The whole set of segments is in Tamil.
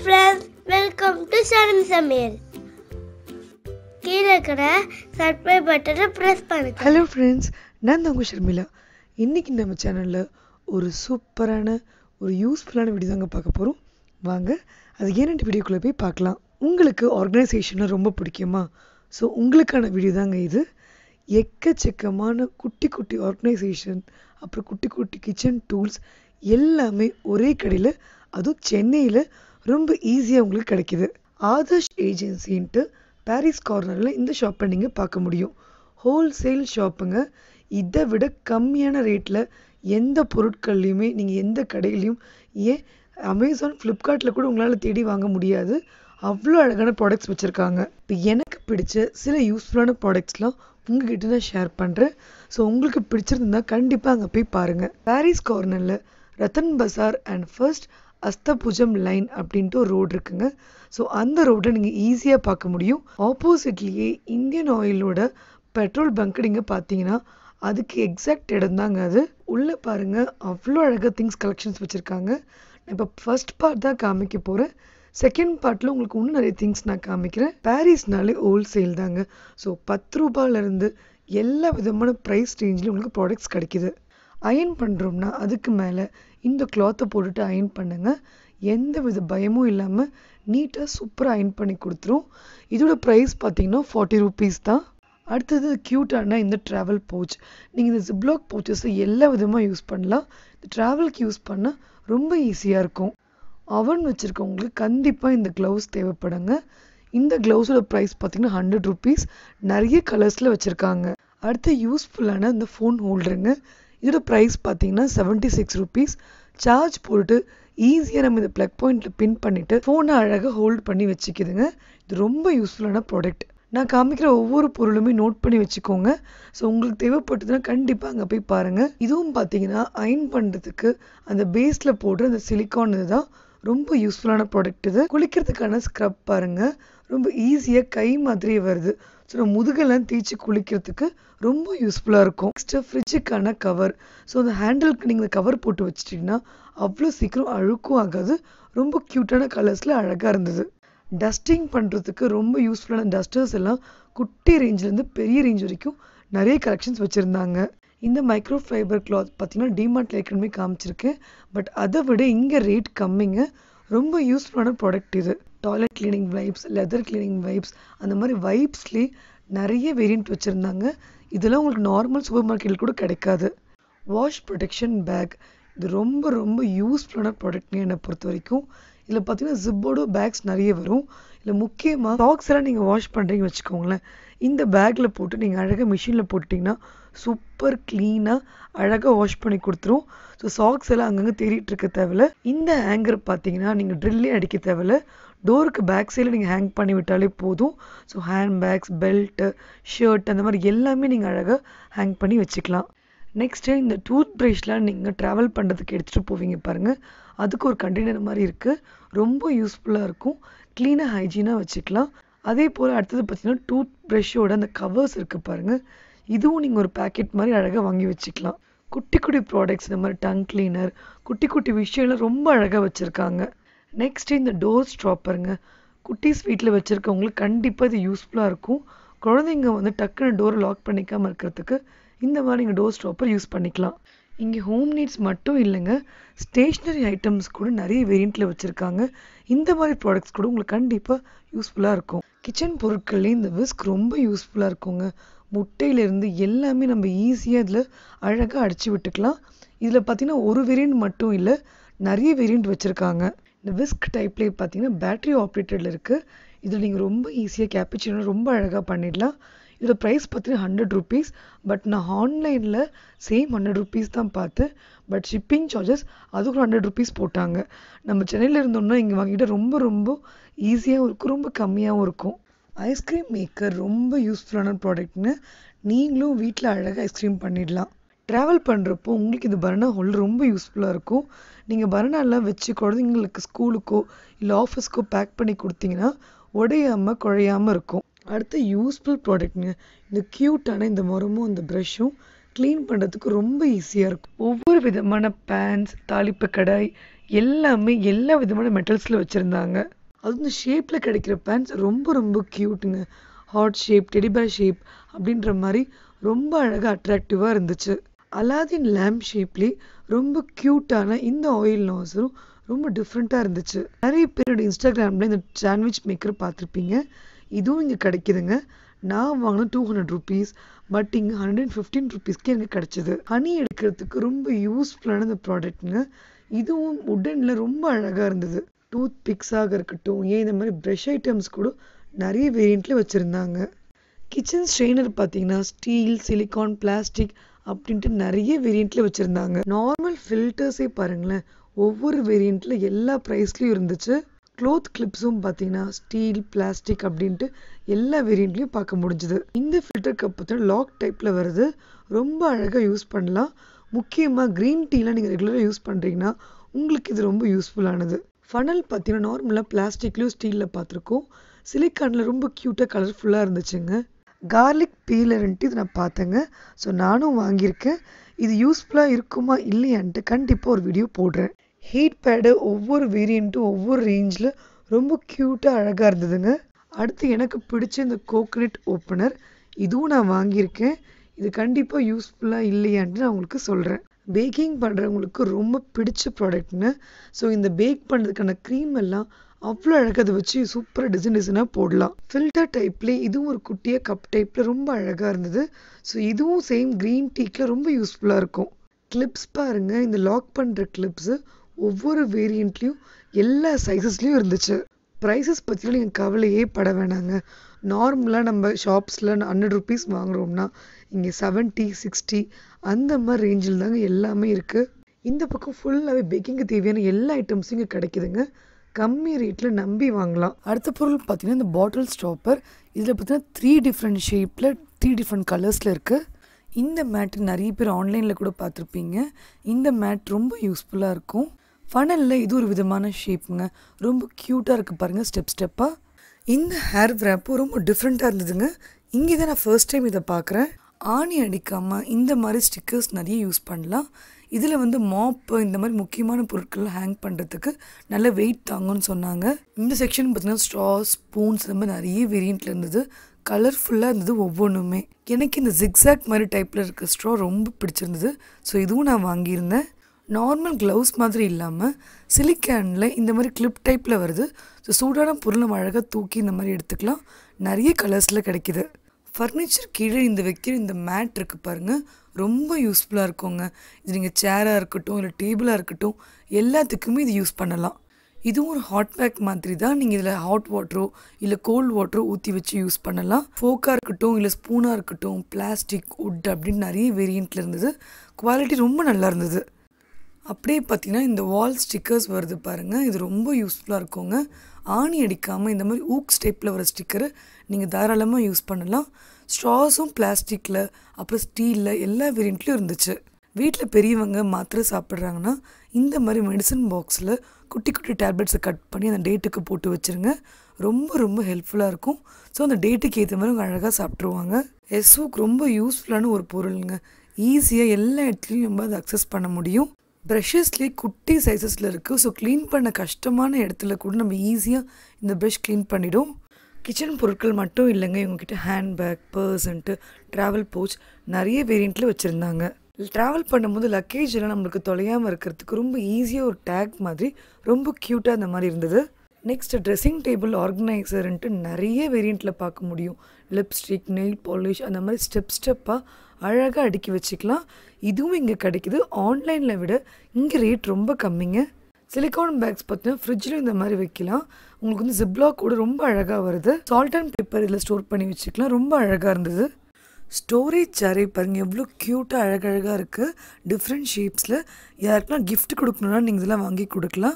ஃப்ரெண்ட்ஸ் வெல்கம் டு சரண் சமையல் கீழே இருக்கிற சப்ஸ்கிரைப் பட்டனை ப்ரெஸ் பண்ணுங்க ஹலோ ஃப்ரெண்ட்ஸ் நான் தான் உங்கள் ஷர்மிளா இன்றைக்கி நம்ம சேனலில் ஒரு சூப்பரான ஒரு யூஸ்ஃபுல்லான வீடியோ தாங்க பார்க்க போகிறோம் வாங்க அது ஏன்னு வீடியோக்குள்ளே போய் பார்க்கலாம் உங்களுக்கு ஆர்கனைசேஷனில் ரொம்ப பிடிக்குமா ஸோ உங்களுக்கான வீடியோ தாங்க இது எக்கச்சக்கமான குட்டி குட்டி ஆர்கனைசேஷன் அப்புறம் குட்டி குட்டி கிச்சன் டூல்ஸ் எல்லாமே ஒரே கடையில் அதுவும் சென்னையில் ரொம்ப ஈஸியாக உங்களுக்கு கிடைக்குது ஆதர்ஷ் ஏஜென்சின்ட்டு பாரிஸ் கார்னரில் இந்த ஷாப்பை நீங்கள் பார்க்க முடியும் ஹோல்சேல் ஷாப்புங்க இதை விட கம்மியான ரேட்டில் எந்த பொருட்கள்லையுமே நீங்கள் எந்த கடையிலையும் ஏன் அமேசான் ஃப்ளிப்கார்ட்டில் கூட உங்களால் தேடி வாங்க முடியாது அவ்வளோ அழகான ப்ராடக்ட்ஸ் வச்சுருக்காங்க இப்போ எனக்கு பிடிச்ச சில யூஸ்ஃபுல்லான ப்ராடக்ட்ஸ்லாம் உங்ககிட்ட நான் ஷேர் பண்ணுறேன் ஸோ உங்களுக்கு பிடிச்சிருந்தா கண்டிப்பாக அங்கே போய் பாருங்கள் பாரிஸ் கார்னரில் Rattan Bazaar and first Ashtabujam line அப்படின்ட்டு ஒரு ரோடு இருக்குங்க ஸோ அந்த ரோட்டை நீங்கள் ஈஸியாக பார்க்க முடியும் ஆப்போசிட்லேயே இந்தியன் ஆயிலோட பெட்ரோல் பங்க் நீங்கள் பார்த்தீங்கன்னா அதுக்கு எக்ஸாக்ட் இடம் தாங்க அது உள்ளே பாருங்கள் அவ்வளோ அழகாக திங்ஸ் கலெக்ஷன்ஸ் வச்சுருக்காங்க நான் இப்போ ஃபர்ஸ்ட் பார்ட் தான் காமிக்க போகிறேன் செகண்ட் பார்ட்டில் உங்களுக்கு இன்னும் நிறைய திங்ஸ் நான் காமிக்கிறேன் பாரிஸ்னாலே ஹோல்சேல் தாங்க ஸோ பத்து ரூபாயிலேருந்து எல்லா விதமான ப்ரைஸ் ரேஞ்சிலும் உங்களுக்கு ப்ராடக்ட்ஸ் கிடைக்குது அயன் பண்ணுறோம்னா அதுக்கு மேலே இந்த கிளாத்தை போட்டுட்டு அயன் பண்ணுங்க எந்த வித பயமும் இல்லாமல் நீட்டாக சூப்பராக அயன் பண்ணி கொடுத்துரும் இதோட ப்ரைஸ் பார்த்தீங்கன்னா ஃபார்ட்டி ருபீஸ் தான் அடுத்தது க்யூட்டான இந்த ட்ராவல் பவுச் நீங்கள் இந்த ஜிப்லாக் பவுச்சஸை எல்லா விதமாக யூஸ் பண்ணலாம் இந்த ட்ராவலுக்கு யூஸ் பண்ணால் ரொம்ப ஈஸியாக இருக்கும் அவன் வச்சுருக்கவங்களுக்கு கண்டிப்பாக இந்த க்ளவுஸ் தேவைப்படுங்க இந்த க்ளவுஸோட ப்ரைஸ் பார்த்தீங்கன்னா ஹண்ட்ரட் ருபீஸ் நிறைய கலர்ஸில் வச்சுருக்காங்க அடுத்து யூஸ்ஃபுல்லான இந்த ஃபோன் ஹோல்டருங்க இதோட ப்ரைஸ் பார்த்தீங்கன்னா செவன்ட்டி சிக்ஸ் ருபீஸ் சார்ஜ் போட்டுட்டு ஈஸியாக நம்ம இந்த ப்ளக் பாயிண்ட்டில் பின் பண்ணிவிட்டு ஃபோனை அழகாக ஹோல்ட் பண்ணி வச்சுக்குதுங்க இது ரொம்ப யூஸ்ஃபுல்லான ப்ராடக்ட் நான் காமிக்கிற ஒவ்வொரு பொருளுமே நோட் பண்ணி வச்சுக்கோங்க ஸோ உங்களுக்கு தேவைப்பட்டதுன்னா கண்டிப்பாக அங்கே போய் பாருங்கள் இதுவும் பார்த்தீங்கன்னா அயன் பண்ணுறதுக்கு அந்த பேஸில் போடுற அந்த சிலிக்கான் இதுதான் ரொம்ப யூஸ்ஃபுல்லான ப்ராடக்ட் இது குளிக்கிறதுக்கான ஸ்க்ரப் பாருங்கள் ரொம்ப ஈஸியாக கை மாதிரியே வருது ஸோ நம்ம முதுகெல்லாம் தேய்ச்சி குளிக்கிறதுக்கு ரொம்ப யூஸ்ஃபுல்லாக இருக்கும் நெக்ஸ்ட்டு ஃப்ரிட்ஜுக்கான கவர் ஸோ அந்த ஹேண்டிலுக்கு நீங்கள் கவர் போட்டு வச்சிட்டிங்கன்னா அவ்வளோ சீக்கிரம் அழுக்கும் ஆகாது ரொம்ப க்யூட்டான கலர்ஸில் அழகாக இருந்தது டஸ்டிங் பண்ணுறதுக்கு ரொம்ப யூஸ்ஃபுல்லான டஸ்டர்ஸ் எல்லாம் குட்டி ரேஞ்சிலேருந்து பெரிய ரேஞ்ச் வரைக்கும் நிறைய கலெக்ஷன்ஸ் வச்சுருந்தாங்க இந்த மைக்ரோ ஃபைபர் கிளாத் பார்த்தீங்கன்னா டிமார்ட்ல ஏற்கனவே காமிச்சிருக்கேன் பட் அதை விட இங்கே ரேட் கம்மிங்க ரொம்ப யூஸ்ஃபுல்லான ப்ராடக்ட் இது toilet cleaning wipes leather cleaning wipes அந்த மாதிரி வைப்ஸ்லேயே நிறைய வேரியண்ட் வச்சுருந்தாங்க இதெல்லாம் உங்களுக்கு நார்மல் சூப்பர் மார்க்கெட்டில் கூட கிடைக்காது வாஷ் ப்ரொடெக்ஷன் பேக் இது ரொம்ப ரொம்ப யூஸ்ஃபுல்லான ப்ராடக்ட்னு என்னை பொறுத்த வரைக்கும் இதில் பார்த்தீங்கன்னா ஜிப்போட பேக்ஸ் நிறைய வரும் இதில் முக்கியமாக சாக்ஸ் எல்லாம் நீங்கள் வாஷ் பண்ணுறீங்கன்னு வச்சுக்கோங்களேன் இந்த பேக்கில் போட்டு நீங்கள் அழகாக மிஷினில் போட்டுட்டிங்கன்னா சூப்பர் க்ளீனாக அழகாக வாஷ் பண்ணி கொடுத்துரும் ஸோ சாக்ஸ் எல்லாம் அங்கங்கே தேடிட்டு இருக்க தேவையில்ல இந்த ஹேங்கர் பார்த்தீங்கன்னா நீங்கள் ட்ரில்லே அடிக்க தேவையில்ல டோருக்கு பேக் சைடில் நீங்கள் ஹேங் பண்ணி விட்டாலே போதும் so hand bags belt shirt அந்த மாதிரி எல்லாமே நீங்கள் அழகாக ஹேங் பண்ணி வச்சுக்கலாம் நெக்ஸ்ட்டு இந்த டூத் ப்ரஷ்லாம் நீங்கள் ட்ராவல் பண்ணுறதுக்கு எடுத்துகிட்டு போவீங்க பாருங்கள் அதுக்கு ஒரு கண்டெய்னர் மாதிரி இருக்குது ரொம்ப யூஸ்ஃபுல்லாக இருக்கும் க்ளீனாக ஹைஜீனாக வச்சுக்கலாம் அதே போல் அடுத்தது பார்த்தீங்கன்னா டூத் ப்ரஷ்ஷோட அந்த கவர்ஸ் இருக்குது பாருங்கள் இதுவும் நீங்கள் ஒரு பேக்கெட் மாதிரி அழகாக வாங்கி வச்சுக்கலாம் குட்டி குட்டி ப்ராடக்ட்ஸ் இந்த மாதிரி டங் கிளீனர் குட்டி குட்டி விஷயம்லாம் ரொம்ப அழகாக வச்சுருக்காங்க நெக்ஸ்ட் இந்த டோர் ஸ்ட்ராப்பருங்க குட்டீஸ் வீட்டில் வச்சுருக்கவங்களுக்கு கண்டிப்பாக இது யூஸ்ஃபுல்லாக இருக்கும் குழந்தைங்க வந்து டக்குன்னு டோரை லாக் பண்ணிக்காமல் இருக்கிறதுக்கு இந்த மாதிரி நீங்கள் டோர் ஸ்டாப்பர் யூஸ் பண்ணிக்கலாம் இங்கே ஹோம் நீட்ஸ் மட்டும் இல்லைங்க ஸ்டேஷ்னரி ஐட்டம்ஸ் கூட நிறைய வேரியண்ட்டில் வச்சுருக்காங்க இந்த மாதிரி ப்ராடக்ட்ஸ் கூட உங்களுக்கு கண்டிப்பாக யூஸ்ஃபுல்லாக இருக்கும் கிச்சன் பொருட்கள்லேயும் இந்த விஸ்க் ரொம்ப யூஸ்ஃபுல்லாக இருக்குங்க முட்டையிலேருந்து எல்லாமே நம்ம ஈஸியாக இதில் அழகாக அடித்து விட்டுக்கலாம் இதில் பார்த்தீங்கன்னா ஒரு வேரியண்ட் மட்டும் இல்லை நிறைய வேரியண்ட் வச்சுருக்காங்க இந்த விஸ்க் டைப்லேயே பார்த்தீங்கன்னா பேட்டரி ஆப்ரேட்டடில் இருக்குது இதில் நீங்கள் ரொம்ப ஈஸியாக கேப்பிச்சினோ ரொம்ப அழகாக பண்ணிடலாம் இதோட ப்ரைஸ் பார்த்தீங்கன்னா ஹண்ட்ரட் ருபீஸ் பட் நான் ஆன்லைனில் சேம் ஹண்ட்ரட் ருபீஸ் தான் பார்த்தேன் பட் ஷிப்பிங் சார்ஜஸ் அதுக்கு ஹண்ட்ரட் ருபீஸ் போட்டாங்க நம்ம சென்னையில் இருந்தோம்னா இங்கே வாங்கிட்டு ரொம்ப ரொம்ப ஈஸியாகவும் இருக்கும் ரொம்ப கம்மியாகவும் இருக்கும் ஐஸ்கிரீம் மேக்கர் ரொம்ப யூஸ்ஃபுல்லான ப்ராடக்ட்னு நீங்களும் வீட்டில் அழகாக ஐஸ்கிரீம் பண்ணிடலாம் ட்ராவல் பண்ணுறப்போ உங்களுக்கு இந்த பர்னா ஹோல்டர் ரொம்ப யூஸ்ஃபுல்லாக இருக்கும் நீங்கள் பர்னாலாம் வச்சு குழந்தைங்களுக்கு ஸ்கூலுக்கோ இல்லை ஆஃபீஸ்க்கோ பேக் பண்ணி கொடுத்தீங்கன்னா உடையாமல் குழையாமல் இருக்கும் அடுத்து யூஸ்ஃபுல் ப்ராடக்ட்ங்க இந்த க்யூட்டான இந்த மரமும் இந்த ப்ரஷ்ஷும் க்ளீன் பண்ணுறதுக்கு ரொம்ப ஈஸியாக இருக்கும் ஒவ்வொரு விதமான பேன்ஸ் தாளிப்பு கடாய் எல்லாமே எல்லா விதமான மெட்டல்ஸில் வச்சுருந்தாங்க அது இந்த ஷேப்பில் கிடைக்கிற பேண்ட்ஸ் ரொம்ப ரொம்ப க்யூட்டுங்க ஹாட் ஷேப் டெடிபேர் ஷேப் அப்படின்ற மாதிரி ரொம்ப அழகாக அட்ராக்டிவாக இருந்துச்சு அலாதின் லேம்ப் ஷேப்லேயே ரொம்ப க்யூட்டான இந்த ஆயில் நாசரும் ரொம்ப டிஃப்ரெண்ட்டாக இருந்துச்சு நிறைய பேரோட இன்ஸ்டாகிராமில் இந்த சாண்ட்விச் மேக்கர் பார்த்துருப்பீங்க இதுவும் இங்கே கிடைக்குதுங்க நான் வாங்கின டூ ஹண்ட்ரட் ருபீஸ் பட் இங்கே ஹண்ட்ரட் அண்ட் ஃபிஃப்டீன் ருபீஸ்க்கு எனக்கு கிடச்சிது ஹனி எடுக்கிறதுக்கு ரொம்ப யூஸ்ஃபுல்லான இந்த ப்ராடக்ட்டுங்க இதுவும் உடனில் ரொம்ப அழகாக இருந்தது டூத் பிக்ஸாக இருக்கட்டும் ஏன் இந்த மாதிரி ப்ரஷ் ஐட்டம்ஸ் கூட நிறைய வேரியண்ட்டில் வச்சுருந்தாங்க கிச்சன் ஸ்ட்ரெயினர் பார்த்தீங்கன்னா ஸ்டீல் சிலிக்கான் பிளாஸ்டிக் அப்படின்ட்டு நிறைய வேரியண்ட்டில் வச்சுருந்தாங்க நார்மல் ஃபில்டர்ஸே பாருங்களேன் ஒவ்வொரு வேரியண்ட்டில் எல்லா ப்ரைஸ்லேயும் இருந்துச்சு க்ளோத் கிளிப்ஸும் பார்த்தீங்கன்னா ஸ்டீல் பிளாஸ்டிக் அப்படின்ட்டு எல்லா வேரியண்ட்லையும் பார்க்க முடிஞ்சுது இந்த ஃபில்டர் கப் பார்த்தீங்கன்னா லாக் டைப்பில் வருது ரொம்ப அழகாக யூஸ் பண்ணலாம் முக்கியமாக க்ரீன் டீலாம் நீங்கள் ரெகுலராக யூஸ் பண்ணுறீங்கன்னா உங்களுக்கு இது ரொம்ப யூஸ்ஃபுல்லானது ஃபனல் பார்த்தீங்கன்னா நார்மலாக பிளாஸ்டிக்லேயும் ஸ்டீலில் பார்த்துருக்கோம் சிலிக்கானில் ரொம்ப க்யூட்டாக கலர்ஃபுல்லாக இருந்துச்சுங்க கார்லிக் பீலர்ன்ட்டு இது நான் பார்த்தேங்க ஸோ நானும் வாங்கியிருக்கேன் இது யூஸ்ஃபுல்லாக இருக்குமா இல்லையான்ட்டு கண்டிப்பாக ஒரு வீடியோ போடுறேன் ஹீட் பேடு ஒவ்வொரு வேரியண்ட்டும் ஒவ்வொரு ரேஞ்சில் ரொம்ப க்யூட்டாக அழகாக இருந்ததுங்க அடுத்து எனக்கு பிடிச்ச இந்த கோகனட் ஓப்பனர் இதுவும் நான் வாங்கியிருக்கேன் இது கண்டிப்பாக யூஸ்ஃபுல்லாக இல்லையான்ட்டு நான் உங்களுக்கு சொல்கிறேன் பேக்கிங் பண்ணுறவங்களுக்கு ரொம்ப பிடிச்ச ப்ராடக்ட்ங்க ஸோ இந்த பேக் பண்ணுறதுக்கான க்ரீம் எல்லாம் அவ்வளோ அழகாக அதை வச்சு சூப்பராக டிசைன் டிசைனாக போடலாம் ஃபில்டர் டைப்லேயே இதுவும் ஒரு குட்டியாக கப் டைப்பில் ரொம்ப அழகாக இருந்தது ஸோ இதுவும் சேம் க்ரீன் டீக்கில் ரொம்ப யூஸ்ஃபுல்லாக இருக்கும் கிளிப்ஸ் பாருங்கள் இந்த லாக் பண்ணுற கிளிப்ஸு ஒவ்வொரு வேரியண்ட்லேயும் எல்லா சைஸஸ்லேயும் இருந்துச்சு ப்ரைஸஸ் பற்றிலாம் நீங்கள் கவலையே பட வேணாங்க நார்மலாக நம்ம ஷாப்ஸில் ஹண்ட்ரட் ருபீஸ் வாங்குறோம்னா இங்கே செவன்ட்டி சிக்ஸ்டி அந்த மாதிரி ரேஞ்சில் தாங்க எல்லாமே இருக்குது இந்த பக்கம் ஃபுல்லாகவே பேக்கிங்க்கு தேவையான எல்லா ஐட்டம்ஸும் இங்கே கிடைக்குதுங்க கம்மி ரேட்டில் நம்பி வாங்கலாம் அடுத்த பொருள் பார்த்தீங்கன்னா இந்த பாட்டில் ஸ்டாப்பர் இதில் பார்த்தீங்கன்னா த்ரீ டிஃப்ரெண்ட் ஷேப்பில் த்ரீ டிஃப்ரெண்ட் கலர்ஸில் இருக்குது இந்த மேட் நிறைய பேர் ஆன்லைனில் கூட பார்த்துருப்பீங்க இந்த மேட் ரொம்ப யூஸ்ஃபுல்லாக இருக்கும் ஃபனலில் இது ஒரு விதமான ஷேப்புங்க ரொம்ப க்யூட்டாக இருக்குது பாருங்கள் ஸ்டெப் ஸ்டெப்பாக இந்த ஹேர் விராப்பும் ரொம்ப டிஃப்ரெண்ட்டாக இருந்ததுங்க இங்கே தான் நான் ஃபர்ஸ்ட் டைம் இதை பார்க்குறேன் ஆணி அடிக்காமல் இந்த மாதிரி ஸ்டிக்கர்ஸ் நிறைய யூஸ் பண்ணலாம் இதில் வந்து மாப்பு இந்த மாதிரி முக்கியமான பொருட்கள் ஹேங் பண்ணுறதுக்கு நல்ல வெயிட் தாங்கும்னு சொன்னாங்க இந்த செக்ஷன் பார்த்தீங்கன்னா ஸ்ட்ராஸ் ஸ்பூன்ஸ் இந்த மாதிரி நிறைய வேரியண்ட்டில் இருந்தது கலர்ஃபுல்லாக இருந்தது ஒவ்வொன்றுமே எனக்கு இந்த ஜிக்ஸாக் மாதிரி டைப்பில் இருக்க ஸ்ட்ரா ரொம்ப பிடிச்சிருந்தது ஸோ இதுவும் நான் வாங்கியிருந்தேன் நார்மல் க்ளவுஸ் மாதிரி இல்லாமல் சிலிக்கானில் இந்த மாதிரி கிளிப் டைப்பில் வருது ஸோ சூடான பொருள் நம்ம அழகாக தூக்கி இந்த மாதிரி எடுத்துக்கலாம் நிறைய கலர்ஸில் கிடைக்கிது ஃபர்னிச்சர் கீழே இந்த வைக்கிற இந்த மேட் இருக்குது பாருங்கள் ரொம்ப யூஸ்ஃபுல்லாக இருக்குங்க இது நீங்கள் சேராக இருக்கட்டும் இல்லை டேபிளாக இருக்கட்டும் எல்லாத்துக்குமே இது யூஸ் பண்ணலாம் இதுவும் ஒரு ஹாட் பேக் மாதிரி தான் நீங்கள் இதில் ஹாட் வாட்டரோ இல்லை கோல்ட் வாட்டரோ ஊற்றி வச்சு யூஸ் பண்ணலாம் ஃபோக்காக இருக்கட்டும் இல்லை ஸ்பூனாக இருக்கட்டும் பிளாஸ்டிக் உட் அப்படின்னு நிறைய வேரியண்ட்டில் இருந்தது குவாலிட்டி ரொம்ப நல்லா இருந்தது அப்படியே பார்த்தீங்கன்னா இந்த வால் ஸ்டிக்கர்ஸ் வருது பாருங்கள் இது ரொம்ப யூஸ்ஃபுல்லாக இருக்குங்க ஆணி அடிக்காமல் இந்த மாதிரி ஊக்ஸ் டைப்பில் வர ஸ்டிக்கரை நீங்கள் தாராளமாக யூஸ் பண்ணலாம் ஸ்ட்ராஸும் பிளாஸ்டிக்கில் அப்புறம் ஸ்டீலில் எல்லா வேரியண்ட்லேயும் இருந்துச்சு வீட்டில் பெரியவங்க மாத்திரை சாப்பிட்றாங்கன்னா இந்த மாதிரி மெடிசன் பாக்ஸில் குட்டி குட்டி டேப்லெட்ஸை கட் பண்ணி அந்த டேட்டுக்கு போட்டு வச்சுருங்க ரொம்ப ரொம்ப ஹெல்ப்ஃபுல்லாக இருக்கும் ஸோ அந்த டேட்டுக்கு ஏற்ற மாதிரி அவங்க அழகாக சாப்பிட்ருவாங்க எஸ்ஓக்கு ரொம்ப யூஸ்ஃபுல்லான ஒரு பொருளுங்க ஈஸியாக எல்லா இடத்துலையும் நம்ம அதை அக்சஸ் பண்ண முடியும் ப்ரஷஸ்லேயே குட்டி சைஸஸில் இருக்குது ஸோ க்ளீன் பண்ண கஷ்டமான இடத்துல கூட நம்ம ஈஸியாக இந்த ப்ரஷ் க்ளீன் பண்ணிடும் கிச்சன் பொருட்கள் மட்டும் இல்லைங்க இவங்ககிட்ட ஹேண்ட்பேக் பர்சன்ட்டு ட்ராவல் பவுச் நிறைய வேரியண்ட்டில் வச்சுருந்தாங்க ட்ராவல் பண்ணும்போது லக்கேஜ் எல்லாம் நம்மளுக்கு தொலையாமல் இருக்கிறதுக்கு ரொம்ப ஈஸியாக ஒரு டேக் மாதிரி ரொம்ப க்யூட்டாக அந்த மாதிரி இருந்தது நெக்ஸ்ட் ட்ரெஸ்ஸிங் டேபிள் ஆர்கனைசர்ன்ட்டு நிறைய வேரியண்ட்டில் பார்க்க முடியும் லிப்ஸ்டிக் நெயில் பாலிஷ் அந்த மாதிரி ஸ்டெப் ஸ்டெப்பாக அழகாக அடுக்கி வச்சுக்கலாம் இதுவும் இங்கே கிடைக்குது ஆன்லைனில் விட இங்கே ரேட் ரொம்ப கம்மிங்க சிலிக்கான் பேக்ஸ் பார்த்தீங்கன்னா ஃப்ரிட்ஜில் இந்த மாதிரி வைக்கலாம் உங்களுக்கு வந்து ஜிப்லாக் கூட ரொம்ப அழகாக வருது சால்ட் அண்ட் பெப்பர் இதில் ஸ்டோர் பண்ணி வச்சுக்கலாம் ரொம்ப அழகாக இருந்தது ஸ்டோரேஜ் ஜாரே பாருங்கள் எவ்வளோ க்யூட்டாக அழகழகாக இருக்குது டிஃப்ரெண்ட் ஷேப்ஸில் யாருக்கெல்லாம் gift கொடுக்கணுன்னா நீங்கள் இதெல்லாம் வாங்கி கொடுக்கலாம்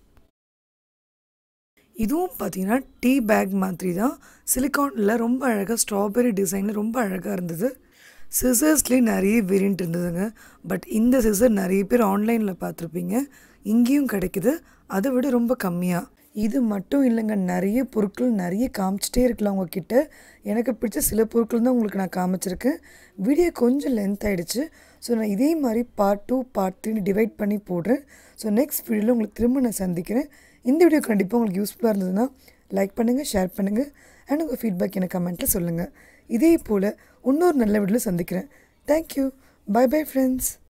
இதுவும் பார்த்தீங்கன்னா டீ பேக் மாதிரி தான் சிலிக்கானில் ரொம்ப அழகாக ஸ்ட்ராபெரி டிசைனில் ரொம்ப அழகாக இருந்தது சிசர்ஸ்லேயே நிறைய வேரியண்ட் இருந்ததுங்க பட் இந்த சிசர் நிறைய பேர் ஆன்லைனில் பார்த்துருப்பீங்க இங்கேயும் கிடைக்குது அதை விட ரொம்ப கம்மியாக இது மட்டும் இல்லைங்க நிறைய பொருட்கள் நிறைய காமிச்சிட்டே இருக்கலாம் உங்ககிட்ட எனக்கு பிடிச்ச சில பொருட்கள் தான் உங்களுக்கு நான் காமிச்சிருக்கேன் வீடியோ கொஞ்சம் லென்த் ஆயிடுச்சு ஸோ நான் இதே மாதிரி பார்ட் டூ பார்ட் த்ரீன்னு டிவைட் பண்ணி போடுறேன் ஸோ நெக்ஸ்ட் வீடியோவில் உங்களுக்கு திரும்ப நான் சந்திக்கிறேன் இந்த வீடியோ கண்டிப்பாக உங்களுக்கு யூஸ்ஃபுல்லாக இருந்ததுன்னா லைக் பண்ணுங்கள் ஷேர் பண்ணுங்கள் அண்ட் உங்கள் ஃபீட்பேக் எனக்கு கமெண்ட்டில் சொல்லுங்கள் இதே போல் இன்னொரு நல்ல வீடியோவில் சந்திக்கிறேன் தேங்க்யூ பை பை ஃப்ரெண்ட்ஸ்